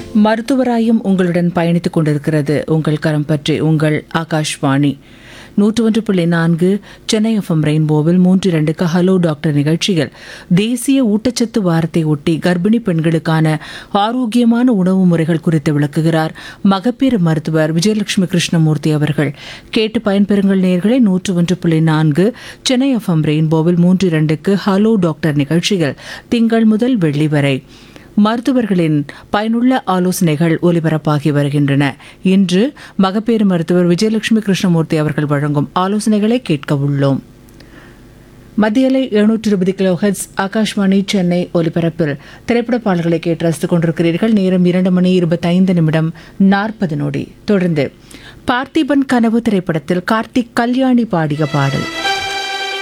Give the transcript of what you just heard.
மருத்துவராயும் உங்களுடன் பயணித்துக் கொண்டிருக்கிறது உங்கள் கரம் பற்றி உங்கள் ஆகாஷ்வாணி நூற்று ஒன்று புள்ளி நான்கு சென்னை எஃப்எம் ரெயின்போவில் மூன்று இரண்டுக்கு ஹலோ டாக்டர் நிகழ்ச்சியில் தேசிய ஊட்டச்சத்து வாரத்தை ஒட்டி கர்ப்பிணி பெண்களுக்கான ஆரோக்கியமான உணவு முறைகள் குறித்து விளக்குகிறார் மகப்பேறு மருத்துவர் விஜயலட்சுமி கிருஷ்ணமூர்த்தி அவர்கள் கேட்டு பயன்பெறுங்கள் நேர்களை நூற்று ஒன்று புள்ளி நான்கு சென்னை எஃப்எம் ரெயின்போவில் மூன்று இரண்டுக்கு ஹலோ டாக்டர் நிகழ்ச்சியில் திங்கள் முதல் வெள்ளி வரை மருத்துவர்களின் பயனுள்ள ஆலோசனைகள் ஒலிபரப்பாகி வருகின்றன இன்று மகப்பேறு மருத்துவர் விஜயலட்சுமி கிருஷ்ணமூர்த்தி அவர்கள் வழங்கும் ஆலோசனைகளை கேட்க உள்ளோம் மத்தியலை எழுநூற்று இருபது கிலோ ஹெட்ஸ் ஆகாஷ்வாணி சென்னை ஒலிபரப்பில் திரைப்பட பாடல்களை கேட்டு ரசித்துக் கொண்டிருக்கிறீர்கள் நேரம் இரண்டு மணி இருபத்தைந்து நிமிடம் நாற்பது நொடி தொடர்ந்து பார்த்திபன் கனவு திரைப்படத்தில் கார்த்திக் கல்யாணி பாடிய பாடல்